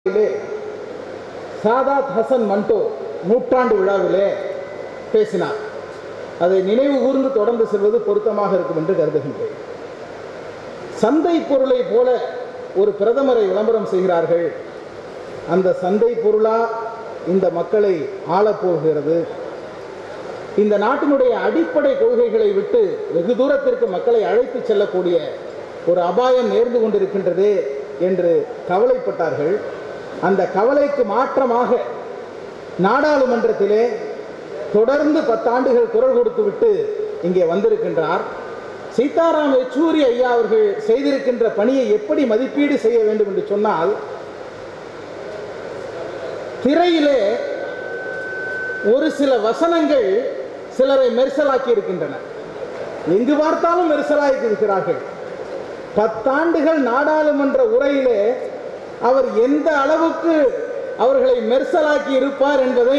விழாவிலே சாதாத் ஹசன் மன்டோ நூற்றாண்டு விழாவிலே பேசினார் அதை நினைவு கூர்ந்து தொடர்ந்து செல்வது பொருத்தமாக இருக்கும் என்று கருதுகின்றேன் சந்தை பொருளை போல ஒரு பிரதமரை விளம்பரம் செய்கிறார்கள் அந்த சந்தை பொருளா இந்த மக்களை ஆளப்போகிறது இந்த நாட்டினுடைய அடிப்படை கொள்கைகளை விட்டு வெகு தூரத்திற்கு மக்களை அழைத்து செல்லக்கூடிய ஒரு அபாயம் நேர்ந்து கொண்டிருக்கின்றது என்று கவலைப்பட்டார்கள் அந்த கவலைக்கு மாற்றமாக நாடாளுமன்றத்திலே தொடர்ந்து பத்தாண்டுகள் குரல் கொடுத்துவிட்டு இங்கே வந்திருக்கின்றார் சீதாராம் யெச்சூரி ஐயா அவர்கள் செய்திருக்கின்ற பணியை எப்படி மதிப்பீடு செய்ய வேண்டும் என்று சொன்னால் திரையிலே ஒரு சில வசனங்கள் சிலரை மெரிசலாக்கி இருக்கின்றன எங்கு பார்த்தாலும் மெரிசலாக்கி இருக்கிறார்கள் பத்தாண்டுகள் நாடாளுமன்ற உரையிலே அவர் எந்த அளவுக்கு அவர்களை மெர்சலாக்கி இருப்பார் என்பதை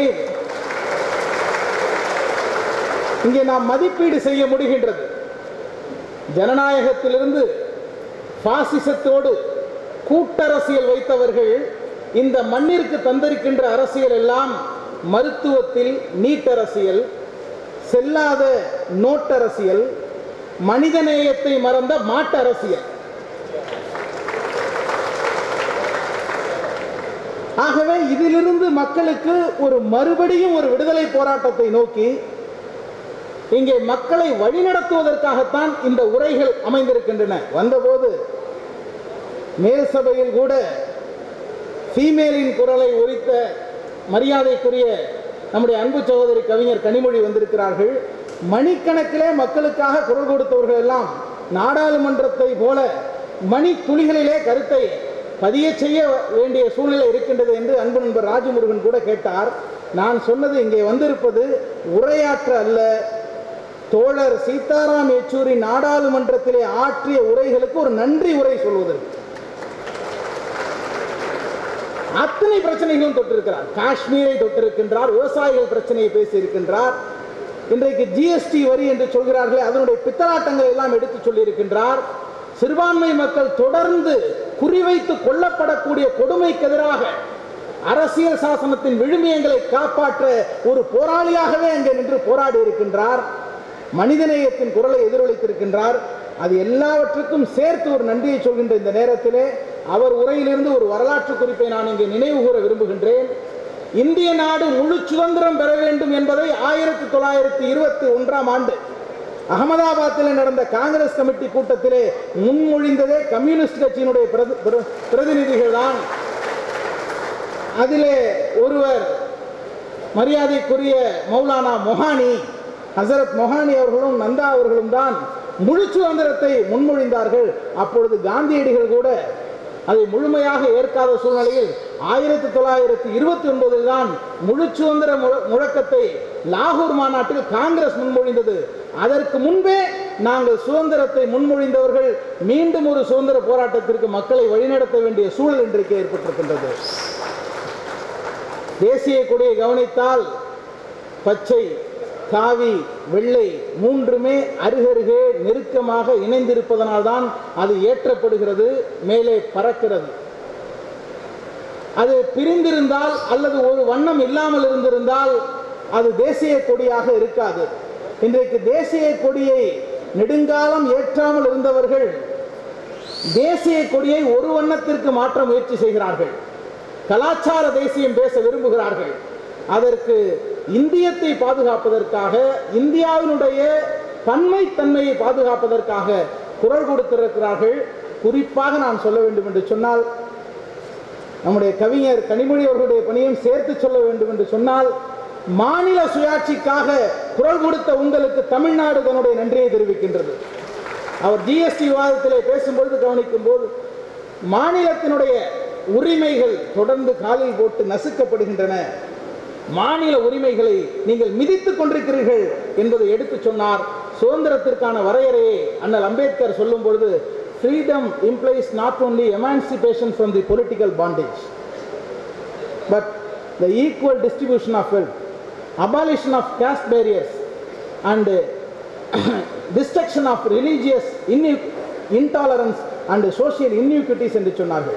இங்கே நாம் மதிப்பீடு செய்ய முடிகின்றது ஜனநாயகத்திலிருந்து பாசிசத்தோடு கூட்டரசியல் வைத்தவர்கள் இந்த மண்ணிற்கு தந்திருக்கின்ற அரசியல் எல்லாம் மருத்துவத்தில் நீட்டரசியல் செல்லாத நோட்டரசியல் மனிதநேயத்தை மறந்த மாட்டரசியல் ஆகவே இதிலிருந்து மக்களுக்கு ஒரு மறுபடியும் ஒரு விடுதலை போராட்டத்தை நோக்கி இங்கே மக்களை வழிநடத்துவதற்காகத்தான் இந்த உரைகள் அமைந்திருக்கின்றன வந்தபோது மேல் சபையில் கூட ஃபீமேலின் குரலை உரித்த மரியாதைக்குரிய நம்முடைய அன்பு சகோதரி கவிஞர் கனிமொழி வந்திருக்கிறார்கள் மணிக்கணக்கிலே மக்களுக்காக குரல் கொடுத்தவர்கள் எல்லாம் நாடாளுமன்றத்தை போல மணி துளிகளிலே கருத்தை பதிய செய்ய வேண்டிய சூழ்நிலை இருக்கின்றது என்று அன்பு நண்பர் ராஜமுருகன் கூட கேட்டார் நான் சொன்னது இங்கே வந்திருப்பது உரையாற்ற அல்ல தோழர் சீதாராம் யெச்சூரி நாடாளுமன்றத்திலே ஆற்றிய உரைகளுக்கு ஒரு நன்றி உரை சொல்வதற்கு அத்தனை பிரச்சனைகளும் தொட்டிருக்கிறார் காஷ்மீரை தொட்டிருக்கின்றார் விவசாயிகள் பிரச்சனையை பேசியிருக்கின்றார் இன்றைக்கு ஜிஎஸ்டி வரி என்று சொல்கிறார்களே அதனுடைய பித்தலாட்டங்களை எல்லாம் எடுத்து சொல்லியிருக்கின்றார் சிறுபான்மை மக்கள் தொடர்ந்து குறிவைத்து கொல்லப்படக்கூடிய கொடுமைக்கு எதிராக அரசியல் சாசனத்தின் விழுமியங்களை காப்பாற்ற ஒரு போராளியாகவே அங்கே நின்று போராடி இருக்கின்றார் மனிதநேயத்தின் குரலை எதிரொலித்திருக்கின்றார் அது எல்லாவற்றுக்கும் சேர்த்து ஒரு நன்றியை சொல்கின்ற இந்த நேரத்திலே அவர் உரையிலிருந்து ஒரு வரலாற்று குறிப்பை நான் இங்கே நினைவு கூற விரும்புகின்றேன் இந்திய நாடு முழு சுதந்திரம் பெற வேண்டும் என்பதை ஆயிரத்தி தொள்ளாயிரத்தி இருபத்தி ஒன்றாம் ஆண்டு அகமதாபாத்தில் நடந்த காங்கிரஸ் கமிட்டி கூட்டத்திலே முன்மொழிந்ததே கம்யூனிஸ்ட் கட்சியினுடைய பிரதி- பிர- பிரதிநிதிகள் தான் அதிலே ஒருவர் மரியாதைக்குரிய மௌலானா மொஹானி ஹசரத் மொஹானி அவர்களும் நந்தா அவர்களும் தான் முழு சுதந்திரத்தை முன்மொழிந்தார்கள் அப்பொழுது காந்தியடிகள் கூட அதை முழுமையாக ஏற்காத சூழ்நிலையில் ஆயிரத்தி தொள்ளாயிரத்தி இருபத்தி ஒன்பதில் தான் முழு சுதந்திர முழ- முழக்கத்தை லாகூர் மாநாட்டில் காங்கிரஸ் முன்மொழிந்தது அதற்கு முன்பே நாங்கள் சுதந்திரத்தை முன்மொழிந்தவர்கள் மீண்டும் ஒரு சுதந்திர போராட்டத்திற்கு மக்களை வழிநடத்த வேண்டிய சூழல் இன்றைக்கு ஏற்பட்டிருக்கின்றது தேசிய கொடியை கவனித்தால் பச்சை காவி வெள்ளை மூன்றுமே அருகருகே நெருக்கமாக இணைந்திருப்பதனால்தான் அது ஏற்றப்படுகிறது மேலே பறக்கிறது அது பிரிந்திருந்தால் அல்லது ஒரு வண்ணம் இல்லாமல் இருந்திருந்தால் அது தேசிய கொடியாக இருக்காது இன்றைக்கு தேசிய கொடியை நெடுங்காலம் ஏற்றாமல் இருந்தவர்கள் தேசிய கொடியை ஒரு வண்ணத்திற்கு மாற்ற முயற்சி செய்கிறார்கள் கலாச்சார தேசியம் பேச விரும்புகிறார்கள் அதற்கு இந்தியத்தை பாதுகாப்பதற்காக இந்தியாவினுடைய பன்மைத்தன்மையை பாதுகாப்பதற்காக குரல் கொடுத்திருக்கிறார்கள் குறிப்பாக நான் சொல்ல வேண்டும் என்று சொன்னால் நம்முடைய கவிஞர் கனிமொழி அவர்களுடைய பணியும் சேர்த்து சொல்ல வேண்டும் என்று சொன்னால் மாநில சுயாட்சிக்காக குரல் கொடுத்த உங்களுக்கு தமிழ்நாடு தன்னுடைய நன்றியை தெரிவிக்கின்றது அவர் ஜிஎஸ்டி விவாதத்திலே பேசும்பொழுது கவனிக்கும் போது மாநிலத்தினுடைய உரிமைகள் தொடர்ந்து காலில் போட்டு நசுக்கப்படுகின்றன மாநில உரிமைகளை நீங்கள் மிதித்துக் கொண்டிருக்கிறீர்கள் என்பதை எடுத்து சொன்னார் சுதந்திரத்திற்கான வரையறையை அண்ணல் அம்பேத்கர் சொல்லும் பொழுது freedom implies not only emancipation from the political bondage but the equal distribution of wealth, abolition of caste barriers, and uh, destruction of religious inu- intolerance and social inequities என்று சொன்னார்கள்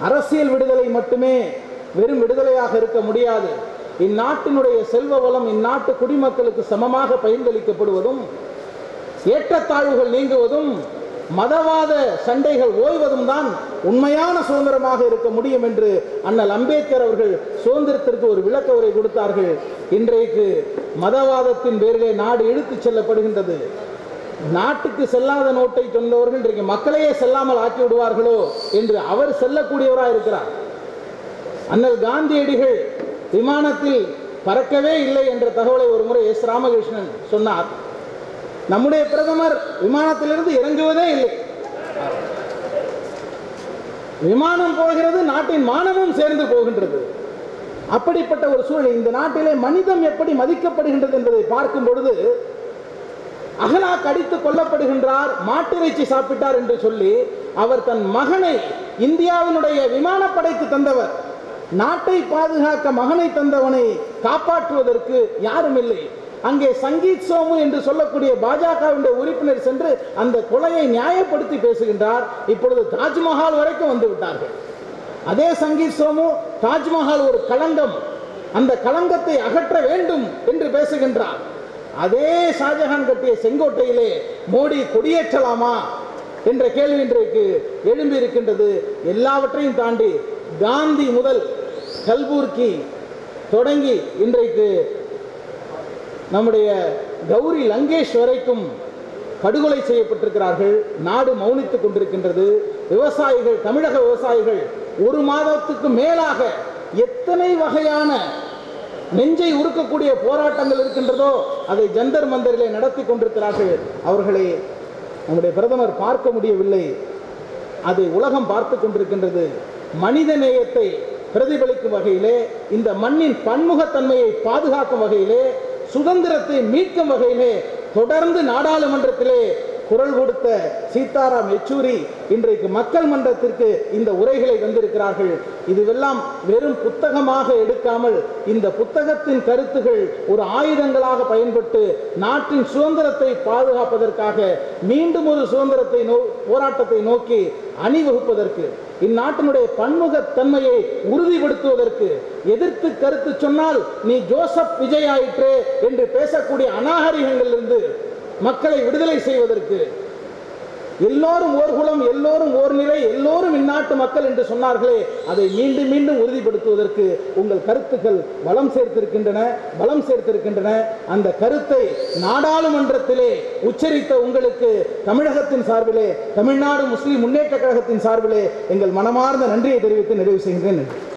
அரசியல் விடுதலை மட்டுமே வெறும் விடுதலையாக இருக்க முடியாது இந்நாட்டினுடைய செல்வ வளம் இந்நாட்டு குடிமக்களுக்கு சமமாக பகிர்ந்தளிக்கப்படுவதும் ஏற்றத்தாழ்வுகள் நீங்குவதும் மதவாத சண்டைகள் ஓய்வதும் தான் உண்மையான சுதந்திரமாக இருக்க முடியும் என்று அண்ணல் அம்பேத்கர் அவர்கள் சுதந்திரத்திற்கு ஒரு விளக்க உரை கொடுத்தார்கள் இன்றைக்கு மதவாதத்தின் பேரிலே நாடு இழுத்துச் செல்லப்படுகின்றது நாட்டுக்கு செல்லாத நோட்டை சொன்னவர்கள் இன்றைக்கு மக்களையே செல்லாமல் ஆக்கி விடுவார்களோ என்று அவர் செல்லக்கூடியவராக இருக்கிறார் அண்ணல் காந்தியடிகள் விமானத்தில் பறக்கவே இல்லை என்ற தகவலை ஒரு முறை எஸ் ராமகிருஷ்ணன் சொன்னார் நம்முடைய பிரதமர் விமானத்திலிருந்து இறங்குவதே இல்லை விமானம் போகிறது நாட்டின் மானமும் சேர்ந்து போகின்றது அப்படிப்பட்ட ஒரு சூழல் இந்த நாட்டிலே மனிதம் எப்படி மதிக்கப்படுகின்றது என்பதை பார்க்கும் பொழுது அகலாக் அடித்து கொல்லப்படுகின்றார் மாட்டிறைச்சி சாப்பிட்டார் என்று சொல்லி அவர் தன் மகனை இந்தியாவினுடைய விமானப்படைக்கு தந்தவர் நாட்டை பாதுகாக்க மகனை தந்தவனை காப்பாற்றுவதற்கு யாரும் இல்லை அங்கே சங்கீத் சோமு என்று சொல்லக்கூடிய பாஜகவினுடைய உறுப்பினர் சென்று அந்த கொலையை நியாயப்படுத்தி பேசுகின்றார் இப்பொழுது தாஜ்மஹால் வரைக்கும் வந்து விட்டார்கள் அதே சங்கீத் சோமு தாஜ்மஹால் ஒரு களங்கம் அந்த களங்கத்தை அகற்ற வேண்டும் என்று பேசுகின்றார் அதே ஷாஜஹான் கட்டிய செங்கோட்டையிலே மோடி கொடியேற்றலாமா என்ற கேள்வி இன்றைக்கு எழும்பி இருக்கின்றது எல்லாவற்றையும் தாண்டி காந்தி முதல் கல்பூர்கி தொடங்கி இன்றைக்கு நம்முடைய கௌரி லங்கேஷ் வரைக்கும் படுகொலை செய்யப்பட்டிருக்கிறார்கள் நாடு மௌனித்துக் கொண்டிருக்கின்றது விவசாயிகள் தமிழக விவசாயிகள் ஒரு மாதத்துக்கு மேலாக எத்தனை வகையான நெஞ்சை உருக்கக்கூடிய போராட்டங்கள் இருக்கின்றதோ அதை ஜந்தர் மந்தரிலே நடத்தி கொண்டிருக்கிறார்கள் அவர்களை நம்முடைய பிரதமர் பார்க்க முடியவில்லை அதை உலகம் பார்த்து கொண்டிருக்கின்றது மனித நேயத்தை பிரதிபலிக்கும் வகையிலே இந்த மண்ணின் பன்முகத்தன்மையை பாதுகாக்கும் வகையிலே சுதந்திரத்தை மீட்கும் வகையிலே தொடர்ந்து நாடாளுமன்றத்திலே குரல் கொடுத்த சீதாராம் யெச்சூரி இன்றைக்கு மக்கள் மன்றத்திற்கு இந்த உரைகளை வந்திருக்கிறார்கள் இதுவெல்லாம் வெறும் புத்தகமாக எடுக்காமல் இந்த புத்தகத்தின் கருத்துகள் ஒரு ஆயுதங்களாக பயன்பட்டு நாட்டின் சுதந்திரத்தை பாதுகாப்பதற்காக மீண்டும் ஒரு சுதந்திரத்தை நோ போராட்டத்தை நோக்கி அணிவகுப்பதற்கு இந்நாட்டினுடைய பன்முகத்தன்மையை உறுதிப்படுத்துவதற்கு எதிர்த்து கருத்து சொன்னால் நீ ஜோசப் விஜய் ஆயிற்றே என்று பேசக்கூடிய அநாகரிகங்களிலிருந்து மக்களை விடுதலை செய்வதற்கு எல்லோரும் ஓர் குலம் எல்லோரும் ஓர் நிலை எல்லோரும் இந்நாட்டு மக்கள் என்று சொன்னார்களே அதை மீண்டும் மீண்டும் உறுதிப்படுத்துவதற்கு உங்கள் கருத்துக்கள் பலம் சேர்த்திருக்கின்றன பலம் சேர்த்திருக்கின்றன அந்த கருத்தை நாடாளுமன்றத்திலே உச்சரித்த உங்களுக்கு தமிழகத்தின் சார்பிலே தமிழ்நாடு முஸ்லிம் முன்னேற்ற கழகத்தின் சார்பிலே எங்கள் மனமார்ந்த நன்றியை தெரிவித்து நிறைவு செய்கின்றேன் நன்றி